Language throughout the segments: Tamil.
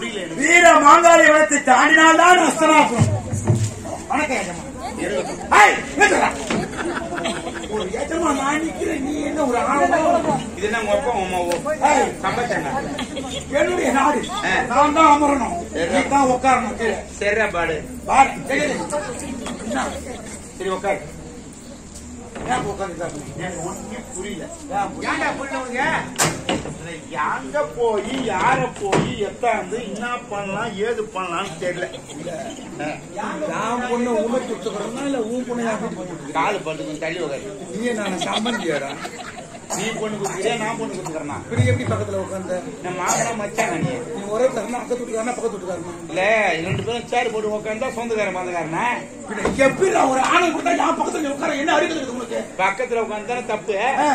வீர மாங்காளி வனத்தை தாண்டினால்தான் அஸ்தனாபுரம் வணக்கம் ஏஜமா ஏய், நிறுத்துடா. ஒரு ஏஜமா நான் நிக்கிறேன் நீ என்ன ஒரு ஆணவம் இது என்ன உங்க அப்பா உங்க அம்மாவோ ஏய், சமைச்சாங்க என்னுடைய நாடு ஆ. நான் தான் அமரணும் நீ தான் உட்காரணும் கீழே சரிடா பாடு பாரு, தெரியுது. என்ன? சரி உட்காரு ஏன் உட்காந்து எனக்கு ஒண்ணுமே புரியல ஏன் புரியல? ஏன்டா புரியவங்க எங்க போய் யார போய் எத்தாந்து என்ன பண்ணலாம் ஏது பண்ணலாம்னு தெரியல நான் பொண்ணை உனக்கு கொடுத்துக்கிறேன்னா இல்ல உன் பொண்ணை யார் கொடுத்துக்கிறேன் காலு படுத்து தள்ளி உட்காரு நீ நான் சம்பந்தியாடா நீ பொண்ணு கொடுக்குறியா நான் பொண்ணு கொடுத்துக்கிறேன்னா இப்படி எப்படி பக்கத்துல உட்காந்த நான் மாமனா மச்சான் நீ நீ ஒரே தரமா அக்கத்து விட்டுக்காரனா பக்கத்து விட்டுக்காரனா இல்ல ரெண்டு பேரும் சேர் போட்டு உட்காந்தா சொந்தக்காரன் மந்தக்காரனா எப்படி நான் ஒரு ஆணை கொடுத்தா என் பக்கத்துல நீ உட்கார என்ன அறிவு இருக்குது உனக்கு பக்கத்துல உட்காந்து தப்பு ஆ,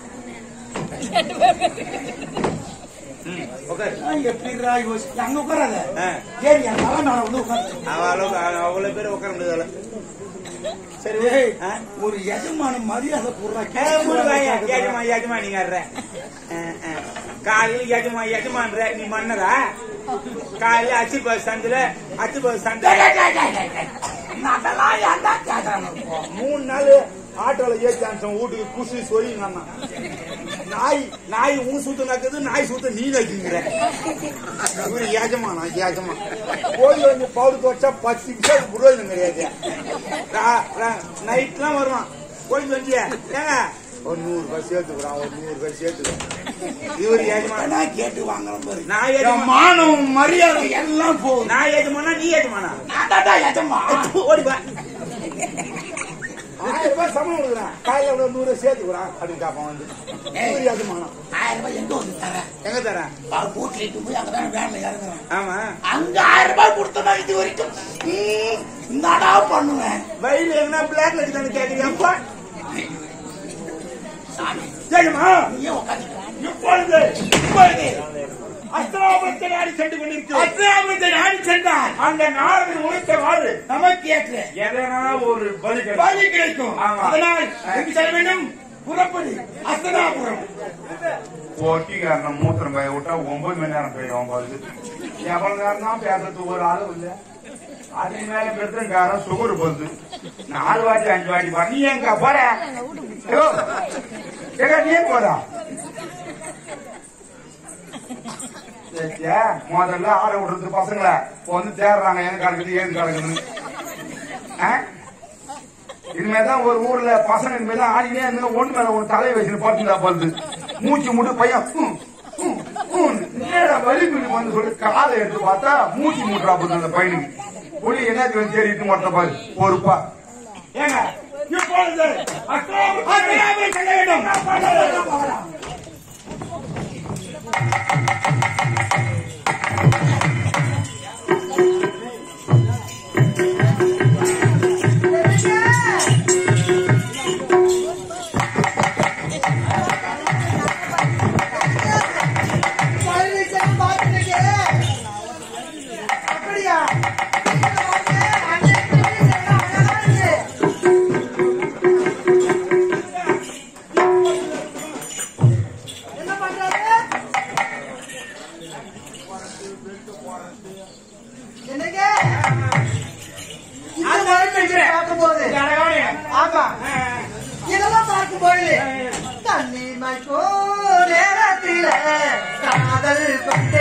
ம், உட்காரு நான் எப்படிடா யோசி அங்க உட்காராத ஆ. ஏறி என் தலை மேல வந்து உட்காந்து அவ்வளவு அவ்வளவு பேர் உட்கார முடியாதுல சரி ஏய், ஆ? ஒரு எஜமான மரியாதை போடுறா ஏ, மூணு வாயா, எஜமா எஜமா நீங்க ஆடுற. ஆ, ஆ. காலையில எஜமா எஜமான்ற நீ மன்னரா காலையில அச்சு பஸ் சந்தில அச்சு பஸ் சந்தை அதெல்லாம் ஏன்டா கேக்குறாங்க மூணு நாள் ஆட்டோல ஏற்றி அனுப்பிச்சோம் வீட்டுக்கு குசி சொல்லி நாய் நாய் உன் சூத்து நக்குது நாய் சூத்த நீ நக்குங்கிற இவரு ஏஜமானா ஏஜமா கோயில் வந்து பவுடு துவச்சா பத்து நிமிஷம் புரோஜனம் கிடையாது நைட்லாம் வருவான் கோயில் வந்து ஏங்க ஒரு நூறு ரூபாய் சேர்த்துக்கிறான் ஒரு நூறு ரூபாய் சேர்த்துக்கிறான் இவர் ஏஜமான நான் கேட்டு வாங்குறேன் பாரு நான் என் ஏஜமா மானம் மரியாதை எல்லாம் போகுது நான் ஏஜமானா நீ ஏஜமானா நான் தான்டா எஜமா ஓடிப்பா ஆயிரம் ரூபாய் சம்பளம் கொடுக்குறான் காலையில ஒரு நூறு சேர்த்துக்கிறான் அப்படின்னு காப்பான் வந்து நூறு ஏஜமானம் ஆயிரம் ரூபாய் எங்க வந்து தரேன் எங்க தரேன் வீட்டுல இட்டு போய் அங்கதான் வேன்ல இறங்குறேன் ஆமா அங்க ஆயிரம் ரூபாய் கொடுத்தனா இது வரைக்கும் ம், என்னடா பண்ணுவேன் வயல என்ன பிளாக்ல இருக்குதான்னு கேக்குறியாப்பா சாமி ஏஜமா நீயே உட்காந்துக்க இப்பொழுது இப்பொழுது அஸ்திராபுரத்தை நாடி சென்று கொண்டிருக்கிறோம் அத்தியாபத்தை நாடி சென்றார் அந்த நாரதன் உழைத்த வாடு நமக்கு ஏற்ற எதனா ஒரு பலி கிடைக்கும். பலி கிடைக்கும் ஆமா. அதனால் எங்கு செல்ல வேண்டும் புறப்படி அஸ்தனாபுரம் ஓட்டிக்காரன் மூத்திரம் பய விட்டா ஒன்பது மணி நேரம் போயிடும் பாருது எவ்வளவு நேரம் தான் பேசுறதுக்கு ஒரு ஆளும் இல்ல அதுக்கு மேல பெருத்தங்காரன் சுகர் போகுது நாலு வாட்டி அஞ்சு வாட்டி பாரு நீ எங்க போற ஐயோ, எங்க நீ ஏன் போறா சரியா? முதல்ல ஆட விடுறது பசங்கள வந்து தேடுறாங்க எங்க கிடக்குது ஏது கிடக்குதுன்னு ஆ? இனிமேதான் ஒரு ஊர்ல பசங்க இனிமேதான் ஆடினே இருந்தா ஒண்ணு மேல ஒண்ணு தலையை வச்சுட்டு படுத்துதா படுது மூச்சு முட்டு பையன் ஹம், ஹம், ஹம். என்னடா வலி பிடி வந்து சொல்லி காலை எடுத்து பார்த்தா மூச்சு முட்டுறா போகுது அந்த பையனுக்கு புள்ளி என்னத்துக்கு வந்து தேடிட்டு மாட்ட பாரு பொறுப்பா ஏங்க இப்பொழுது அஸ்திராபுரம் செல்ல வேண்டும். அப்படியா என்ன பண்றாரு என்னங்க இந்த மாதிரி பார்க்கும்போது ஆமா இதெல்லாம் பார்க்கும்போது தண்ணீர் மயக்கோ நேரத்தில காதல் கொண்ட